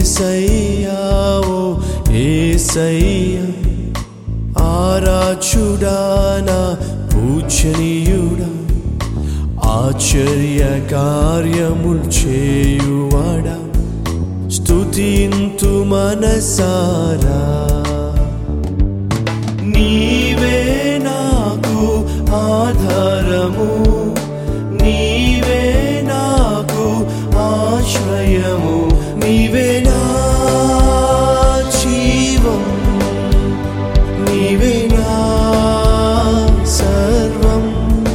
ఏసయ్యా ఓ ఏసయ్యా ఆరాచుడానా పూజనీయుడా ఆశ్చర్య కార్యముల్ చేయువాడా స్తుతింతు మనసారా నీవే నాకు ఆధారము నీవే నాకు ఆశ్రయము నీవే నా జీవం నీవే నా సర్వం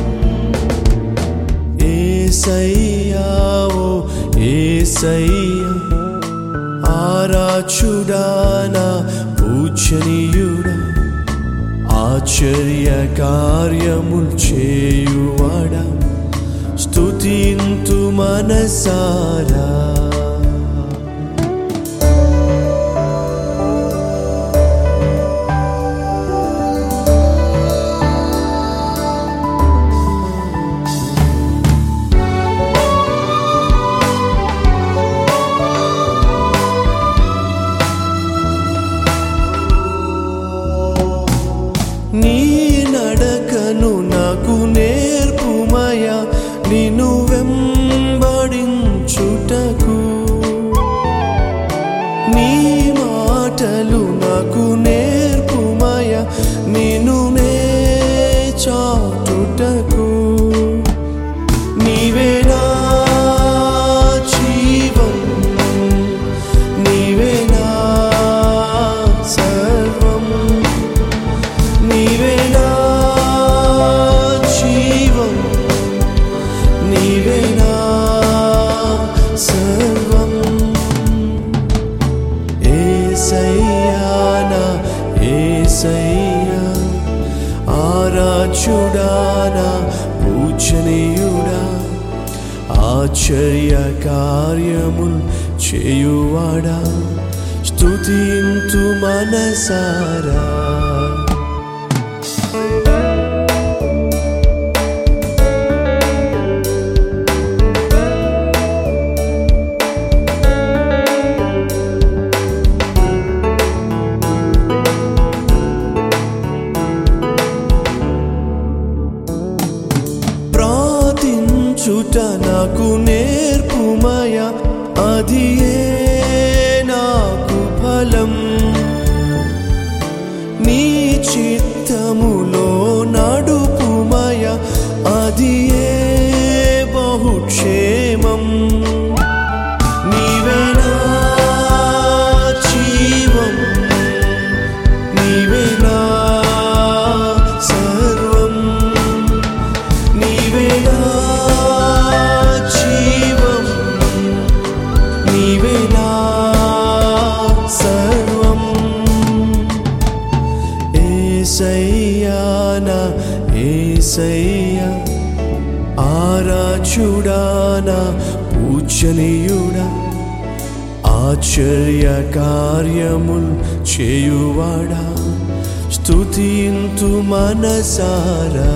ఏసయ్యా ఓ ఏసయ్యా ఆరాచుడానా పూజనీయుడా ఆశ్చర్య కార్యముల్ చేయువాడా స్తుతింతు మనసారా నీ నడకను నాకు నేర్పుమయ నిన్ను వెంబడించుటకు నీ మాటలు నాకు నేర్పుమయ నిన్ను నే చాటుటకు నీవే నా జీవం నీవే నా సర్వం నీవే నా జీవం నీవే నా సర్వం ఏసయ్యా నా ఏసయ్యా ఆరాచుడానా పూజనీయుడా ఆశ్చర్య కార్యముల్ చేయువాడా స్తుతింతు మనసారా ప్రార్థించుట నాకు నేర్పుమయ అది ఏ నాకు ఫలం నీ చిత్తములో నడుపుమయ అది ఏ బహుక్షేమం నీవే నా జీవం నీవే నా సర్వం నీవే నా జీవం నీవే నా సర్వం ఏసయ్యా నా ఏసయ్యా ఆరాచుడానా పూజనీయుడా ఆశ్చర్య కార్యముల్ చేయువాడా స్తుతింతు మనసారా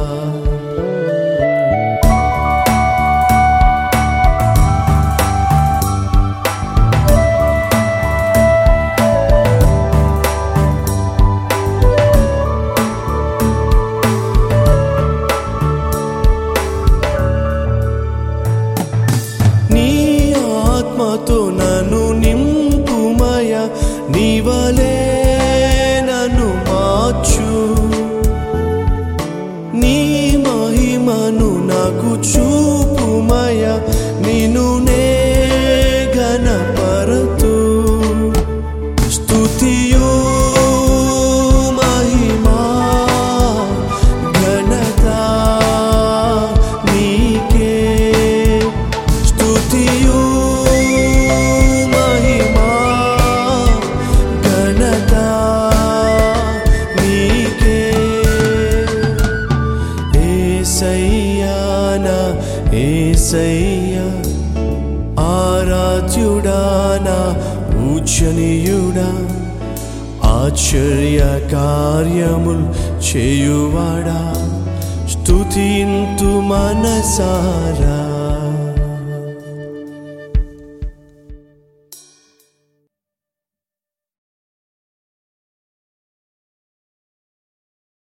నీ ఆత్మతో నన్ను నింపుమయ నీవలే నన్ను మార్చు నీ మహిమను నాకు చూపుమయ నిన్ను నే గణపరతు స్తుతియు మహిమా ఘనత నీకే స్తుతియు మహిమా ఘనత నీకే ఏసయ్యా నా ఏసయ్యా ఆరాధ్యుడానా పూజనీయుడా ఆశ్చర్య కార్యముల్ చేయువాడా స్తుతింతు మనసారా